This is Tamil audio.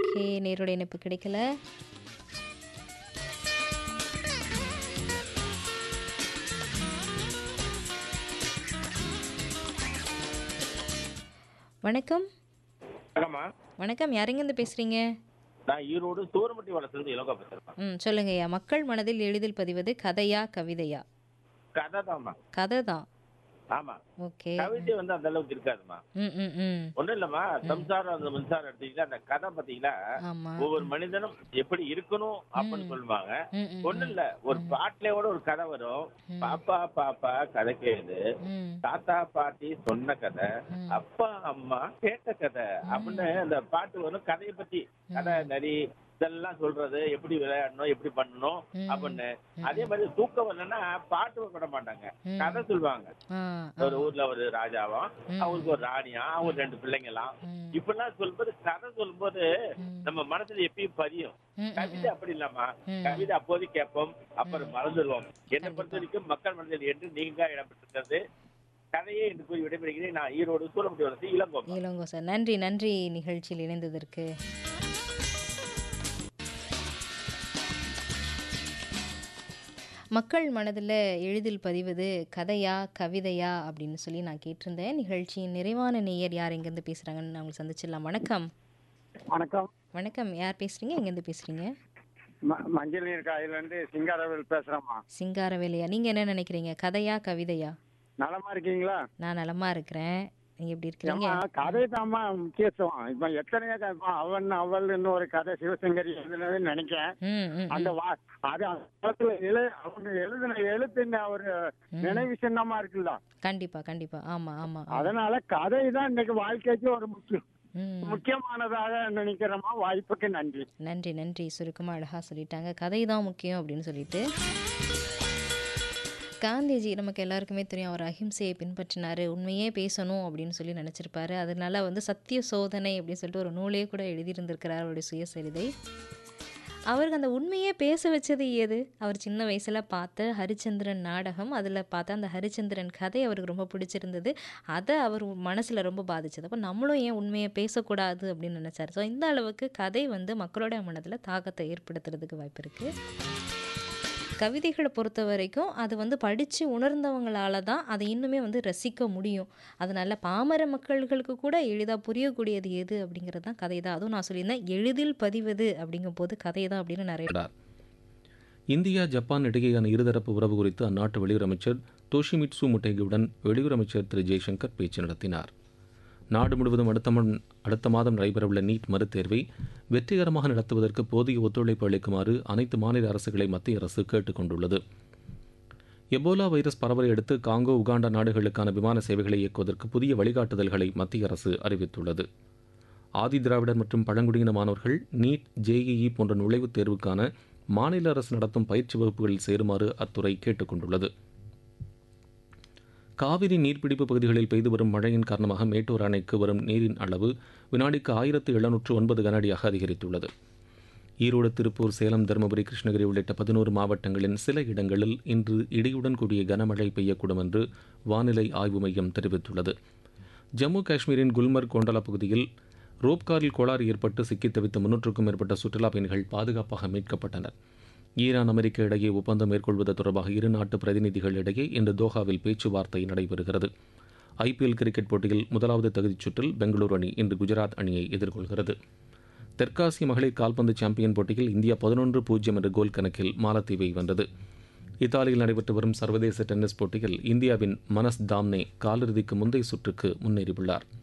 ஓகே நேரோட இணைப்பு கிடைக்கல வணக்கம் வணக்கம்மா வணக்கம் யாரெங்கேருந்து பேசுகிறீங்க நான் ஈரோடு சூரமட்டி வளர்த்துலேருந்து இலங்கா பேசுகிறேன் ம் சொல்லுங்கய்யா மக்கள் மனதில் எளிதில் பதிவது கதையா கவிதையா கதை தான்மா கதை தான் ஆமா ஓகே கவிதை வந்து அந்த அளவுக்கு இருக்காதுமா ம் ம் ம் ஒண்ணும் இல்லம்மா சம்சாரம் அந்த மின்சாரம் எடுத்தீங்கன்னா அந்த கதை பாத்தீங்களா ஆமாம் ஒவ்வொரு மனிதனும் எப்படி இருக்கணும் அப்படின்னு சொல்லுவாங்க ம் ம் ஒண்ணும் இல்ல ஒரு பாட்டுல கூட ஒரு கதை வரும் பாப்பா பாப்பா கதை கேளு ம் தாத்தா பாட்டி சொன்ன கதை அப்பா அம்மா கேட்ட கதை அப்படின்னு அந்த பாட்டு வரும் கதையை பத்தி கதை நரி இதெல்லாம் சொல்றது எப்படி விளையாடணும் எப்படி பண்ணணும் அப்படின்னு அதே மாதிரி தூக்கம் வரலன்னா பாட்டு விட மாட்டாங்க கதை சொல்லுவாங்க ஆ ஒரு ஊர்ல ஒரு ராஜாவா அவங்களுக்கு ஒரு ராணியா அவங்க ரெண்டு பிள்ளைங்களாம் ம். இப்படிலாம் சொல்லும்போது கதை சொல்லும்போது நம்ம மனசுல எப்பயும் பதியும் ம், கவிதை அப்படி இல்லாமா கவிதை அப்போது கேட்போம் அப்புறம் மறந்துடுவோம் என்னை பொறுத்த வரைக்கும் மக்கள் மனதில் என்று நீங்க இடம்பெற்றிருக்கிறது கதையே என்று கூறி விடைபெறுகிறேன் நான் ஈரோடு சூழமுடி வளர்ச்சி இளங்கோம் இளங்கோ சார் நன்றி நன்றி நிகழ்ச்சியில் இணைந்ததற்கு மக்கள் மனதில் எளிதில் பதிவது கதையா கவிதையா அப்படின்னு சொல்லி நான் கேட்டிருந்தேன் நிகழ்ச்சியின் நிறைவான நேயர் யார் எங்கேருந்து பேசுகிறாங்கன்னு நான் உங்களை சந்திச்சிடலாம் வணக்கம் வணக்கம் வணக்கம் யார் பேசுகிறீங்க எங்கேருந்து பேசுகிறீங்க ம- மஞ்சள் நீர் காயிலிருந்து சிங்காரவேல் பேசுறேம்மா சிங்காரவேலையா நீங்கள் என்ன நினைக்கிறீங்க கதையா கவிதையா நலமா இருக்கீங்களா நான் நலமாக இருக்கிறேன் நீங்கள் எப்படி இருக்கிறீங்க ஏம்மா, கதை தாம்மா முக்கியத்துவம் இப்ப எத்தனையோ க- இப்ப அவன் அவள்னு ஒரு கதை சிவசங்கரி எழுதுனதுன்னு நினைக்கிறேன் ம் ம் அந்த வா அது அந்த காலத்துல எழு அவங்க எழுதின எழுத்துன்னு ஒரு நினைவு சின்னமா இருக்குல்ல கண்டிப்பாக கண்டிப்பாக ஆமாம் ஆமாம் அதனால கதை தான் இன்னைக்கு வாழ்க்கைக்கு ஒரு முக்கியம் ம் முக்கியமானதாக நினைக்கிறோமா வாய்ப்புக்கு நன்றி நன்றி நன்றி சுருக்கமாக அழகாக சொல்லிட்டாங்க கதை தான் முக்கியம் அப்படின்னு சொல்லிட்டு காந்திஜி நமக்கு எல்லாருக்குமே தெரியும் அவர் அஹிம்சையை பின்பற்றினார் உண்மையே பேசணும் அப்படின்னு சொல்லி நினச்சிருப்பாரு அதனால வந்து சத்திய சோதனை அப்படின்னு சொல்லிட்டு ஒரு நூலே கூட எழுதியிருந்திருக்கிறார் அவருடைய சுயசரிதை அவருக்கு அந்த உண்மையே பேச வச்சது எது அவர் சின்ன வயசில் பார்த்த ஹரிச்சந்திரன் நாடகம் அதில் பார்த்த அந்த ஹரிச்சந்திரன் கதை அவருக்கு ரொம்ப பிடிச்சிருந்தது அதை அவர் மனசில் ரொம்ப பாதிச்சது அப்போ நம்மளும் ஏன் உண்மையை பேசக்கூடாது அப்படின்னு நினச்சார் ஸோ இந்த அளவுக்கு கதை வந்து மக்களோட மனதில் தாக்கத்தை ஏற்படுத்துறதுக்கு வாய்ப்பு இருக்குது கவிதைகளை பொறுத்த வரைக்கும் அது வந்து படித்து உணர்ந்தவங்களால தான் அதை இன்னுமே வந்து ரசிக்க முடியும் அதனால பாமர மக்கள்களுக்கு கூட எளிதாக புரியக்கூடியது எது அப்படிங்கிறது தான் கதை தான் அதுவும் நான் சொல்லியிருந்தேன் எளிதில் பதிவது அப்படிங்கும் போது கதை தான் அப்படின்னு நிறைய வெளியிட்டார் இந்தியா ஜப்பான் இடையேயான இருதரப்பு உறவு குறித்து அந்நாட்டு வெளியுறவு அமைச்சர் தோஷிமிட்சு முட்டேகியுடன் வெளியுறவு அமைச்சர் திரு ஜெய்சங்கர் பேச்சு நடத்தினார் நாடு முழுவதும் அடுத்த மண் அடுத்த மாதம் நடைபெறவுள்ள நீட் மறுதேர்வை வெற்றிகரமாக நடத்துவதற்கு போதிய ஒத்துழைப்பு அளிக்குமாறு அனைத்து மாநில அரசுகளை மத்திய அரசு கேட்டுக் கொண்டுள்ளது எபோலா வைரஸ் பரவலை அடுத்து காங்கோ உகாண்டா நாடுகளுக்கான விமான சேவைகளை இயக்குவதற்கு புதிய வழிகாட்டுதல்களை மத்திய அரசு அறிவித்துள்ளது ஆதி திராவிடர் மற்றும் பழங்குடியின மாணவர்கள் நீட் ஜேஇஇ போன்ற நுழைவுத் தேர்வுக்கான மாநில அரசு நடத்தும் பயிற்சி வகுப்புகளில் சேருமாறு அத்துறை கேட்டுக் கொண்டுள்ளது காவிரி நீர்பிடிப்பு பகுதிகளில் பெய்து வரும் மழையின் காரணமாக மேட்டூர் அணைக்கு வரும் நீரின் அளவு வினாடிக்கு ஆயிரத்து எழுநூற்று ஒன்பது கனஅடியாக அதிகரித்துள்ளது ஈரோடு திருப்பூர் சேலம் தருமபுரி கிருஷ்ணகிரி உள்ளிட்ட பதினோரு மாவட்டங்களின் சில இடங்களில் இன்று இடியுடன் கூடிய கனமழை பெய்யக்கூடும் என்று வானிலை ஆய்வு மையம் தெரிவித்துள்ளது ஜம்மு காஷ்மீரின் குல்மர்க் கோண்டலா பகுதியில் ரோப்காரில் கோளாறு ஏற்பட்டு சிக்கித் தவித்த முன்னூற்றுக்கும் மேற்பட்ட சுற்றுலா பயணிகள் பாதுகாப்பாக மீட்கப்பட்டனர் ஈரான் அமெரிக்க இடையே ஒப்பந்தம் மேற்கொள்வது தொடர்பாக இரு நாட்டு பிரதிநிதிகள் இடையே இன்று தோஹாவில் பேச்சுவார்த்தை நடைபெறுகிறது ஐபிஎல் கிரிக்கெட் போட்டியில் முதலாவது தகுதிச் சுற்றில் பெங்களூரு அணி இன்று குஜராத் அணியை எதிர்கொள்கிறது தெற்காசிய மகளிர் கால்பந்து சாம்பியன் போட்டியில் இந்தியா பதினொன்று பூஜ்ஜியம் என்ற கோல் கணக்கில் மாலத்தீவை வென்றது இத்தாலியில் நடைபெற்று வரும் சர்வதேச டென்னிஸ் போட்டியில் இந்தியாவின் மனஸ் தாம்னே காலிறுதிக்கு முந்தைய சுற்றுக்கு முன்னேறியுள்ளார்